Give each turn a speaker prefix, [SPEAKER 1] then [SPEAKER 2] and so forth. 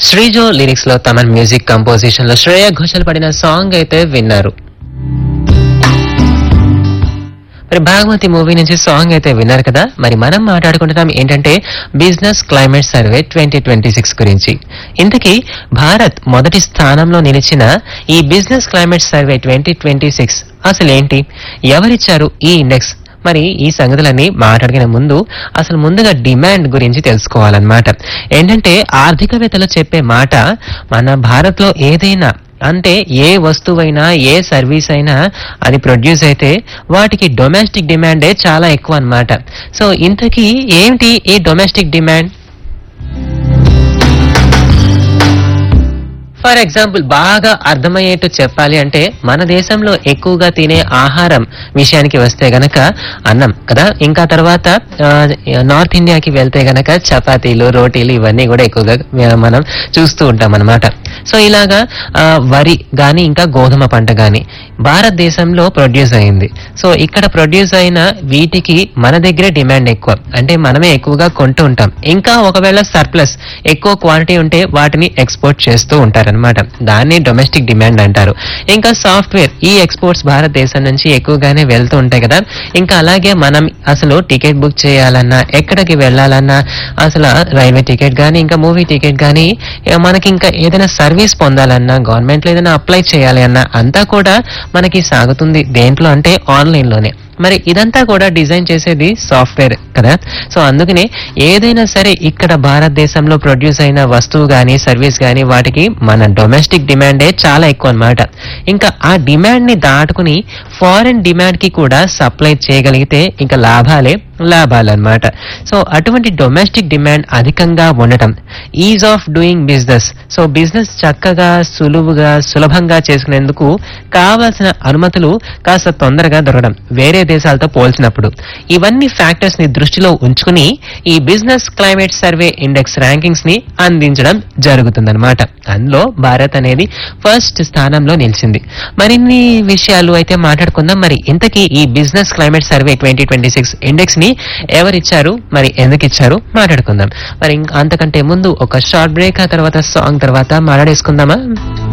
[SPEAKER 1] శ్రీజో lyrics లో Thaman music composition లో శ్రేయ ఘోషల్ పడిన సాంగ్ అయితే విన్నారు మరి భాగమతి మూవీ నుంచి సాంగ్ అయితే విన్నారు కదా మరి మనం మాట్లాడుకుంటున్నాం ఏంటంటే business climate survey twenty twenty six గురించి ఇంతకీ భారత్ మొదటి స్థానంలో నిలిచిన ఈ business climate survey twenty twenty six అసలు ఏంటి ఎవరిచ్చారు ఈ ఇండెక్స్ మరి ఈ సంగతులన్నీ మాట్లాడుకునే ముందు అసలు ముందుగా డిమాండ్ గురించి తెలుసుకోవాలన్నమాట ఏంటంటే ఆర్థికవేత్తలు చెప్పే మాట మన భారత్ లో ఏదైనా అంటే ఏ వస్తువైనా ఏ సర్వీస్ అయినా అది ప్రొడ్యూస్ అయితే వాటికి డొమెస్టిక్ డిమాండే చాలా ఎక్కువ అన్నమాట సో ఇంతకీ ఏంటి ఈ డొమెస్టిక్ డిమాండ్ ఫర్ ఎగ్జాంపుల్ బాగా అర్థమయ్యేట్టు చెప్పాలి అంటే మన దేశంలో ఎక్కువగా తినే ఆహారం విషయానికి వస్తే గనక అన్నం కదా ఇంకా తర్వాత ఆ, నార్త్ ఇండియాకి వెళ్తే గనక చపాతీలు రోటీలు ఇవన్నీ కూడా ఎక్కువగా ఆ, మనం చూస్తూ ఉంటాం అన్నమాట సో ఇలాగా ఆ, వరి గాని ఇంకా గోధుమ పంట గాని భారతదేశంలో ప్రొడ్యూస్ అయింది సో ఇక్కడ ప్రొడ్యూస్ అయిన వీటికి మన దగ్గరే డిమాండ్ ఎక్కువ అంటే మనమే ఎక్కువగా కొంటూ ఉంటాం ఇంకా ఒకవేళ సర్ప్లస్ ఎక్కువ క్వాంటిటీ ఉంటే వాటిని ఎక్స్పోర్ట్ చేస్తూ ఉంటారన్నమాట దాన్ని డొమెస్టిక్ డిమాండ్ అంటారు ఇంకా సాఫ్ట్వేర్ ఈ ఎక్స్పోర్ట్స్ భారతదేశం నుంచి ఎక్కువగానే వెళ్తూ ఉంటాయి కదా ఇంకా అలాగే మనం అసలు టికెట్ బుక్ చేయాలన్నా ఎక్కడికి వెళ్ళాలన్నా అసలు రైల్వే టికెట్ కానీ ఇంకా మూవీ టికెట్ కానీ మనకి ఇంకా ఏదైనా సర్వీస్ పొందాలన్నా గవర్నమెంట్ లో ఏదైనా అప్లై చేయాలి అన్నా అంతా కూడా మనకి సాగుతుంది దేంట్లో అంటే ఆన్లైన్ లోనే మరి ఇదంతా కూడా డిజైన్ చేసేది సాఫ్ట్వేర్ కదా సో అందుకనే ఏదైనా సరే ఇక్కడ భారతదేశంలో ప్రొడ్యూస్ అయిన వస్తువు గానీ సర్వీస్ గానీ వాటికి మన డొమెస్టిక్ డిమాండే చాలా ఎక్కువ అన్నమాట ఇంకా ఆ డిమాండ్ ని దాటుకుని ఫారెన్ డిమాండ్ కి కూడా సప్లై చేయగలిగితే ఇంకా లాభాలే లాభాలు అన్నమాట సో అటువంటి డొమెస్టిక్ డిమాండ్ అధికంగా ఉండటం ease of doing business so business చక్కగా సులువుగా సులభంగా చేసుకునేందుకు కావాల్సిన అనుమతులు కాస్త తొందరగా దొరకడం వేరే దేశాలతో పోల్చినప్పుడు ఇవన్నీ ఫ్యాక్టర్స్ ని దృష్టిలో ఉంచుకుని ఈ business climate survey index rankings ని అందించడం జరుగుతుందన్నమాట అందులో భారత్ అనేది ఫస్ట్ స్థానంలో నిలిచింది మరిన్ని విషయాలు అయితే మాట్లాడుకుందాం మరి ఇంతకీ ఈ business climate survey twenty twenty six index ని ఎవరిచ్చారు మరి ఎందుకు ఇచ్చారు మాట్లాడుకుందాం మరి ఇంక అంతకంటే ముందు ఒక షార్ట్ బ్రేక్ ఆ తర్వాత సాంగ్ తర్వాత మాట్లాడేసుకుందామా